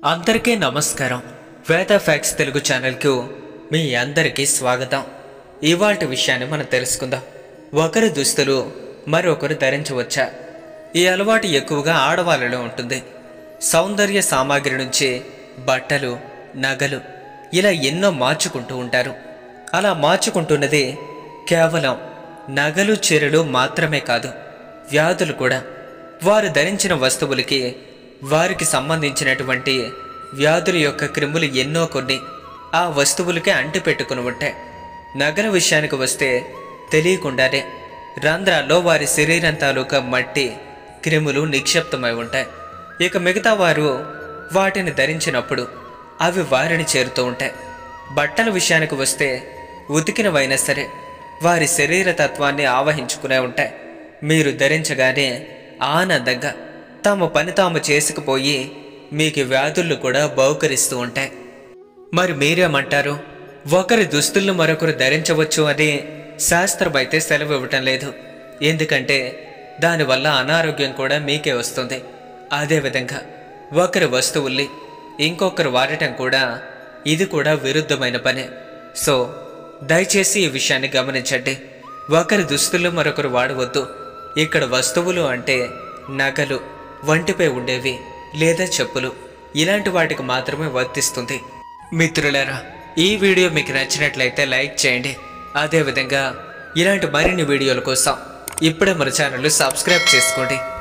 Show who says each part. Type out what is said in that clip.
Speaker 1: అందరికీ నమస్కారం వేద ఫ్యాక్స్ తెలుగు ఛానల్కు మీ అందరికీ స్వాగతం ఇవాల్టి విషయాన్ని మనం తెలుసుకుందాం ఒకరి దుస్తులు మరొకరు ధరించవచ్చా ఈ అలవాటు ఎక్కువగా ఆడవాళ్ళలో ఉంటుంది సౌందర్య సామాగ్రి నుంచి బట్టలు నగలు ఇలా ఎన్నో మార్చుకుంటూ ఉంటారు అలా మార్చుకుంటున్నది కేవలం నగలు చీరలు మాత్రమే కాదు వ్యాధులు కూడా వారు ధరించిన వస్తువులకి వారికి సంబంధించినటువంటి వ్యాధుల యొక్క క్రిములు ఎన్నో కొన్ని ఆ వస్తువులకే అంటి పెట్టుకుని ఉంటాయి నగల విషయానికి వస్తే తెలియకుండానే రంధ్రాల్లో వారి శరీరం తాలూకా మట్టి క్రిములు నిక్షిప్తమై ఉంటాయి ఇక మిగతా వారు వాటిని ధరించినప్పుడు అవి వారిని చేరుతూ ఉంటాయి బట్టల విషయానికి వస్తే ఉతికినవైనా సరే వారి శరీర తత్వాన్ని ఆవహించుకునే ఉంటాయి మీరు ధరించగానే ఆనందంగా తమ పని తాము చేసుకుపోయి మీకు వ్యాధులు కూడా బహుకరిస్తూ ఉంటాయి మరి మీరేమంటారు ఒకరి దుస్తులను మరొకరు ధరించవచ్చు అని శాస్త్రం అయితే సెలవు ఇవ్వటం లేదు ఎందుకంటే దానివల్ల అనారోగ్యం కూడా మీకే వస్తుంది అదేవిధంగా ఒకరి వస్తువుల్ని ఇంకొకరు వాడటం కూడా ఇది కూడా విరుద్ధమైన పనే సో దయచేసి ఈ విషయాన్ని గమనించండి ఒకరి దుస్తులు మరొకరు వాడవద్దు ఇక్కడ వస్తువులు అంటే నగలు వంటిపై ఉండేవి లేదా చెప్పులు ఇలాంటి వాటికి మాత్రమే వర్తిస్తుంది మిత్రులారా ఈ వీడియో మీకు నచ్చినట్లయితే లైక్ చేయండి అదేవిధంగా ఇలాంటి మరిన్ని వీడియోల కోసం ఇప్పుడే మన ఛానల్ సబ్స్క్రైబ్ చేసుకోండి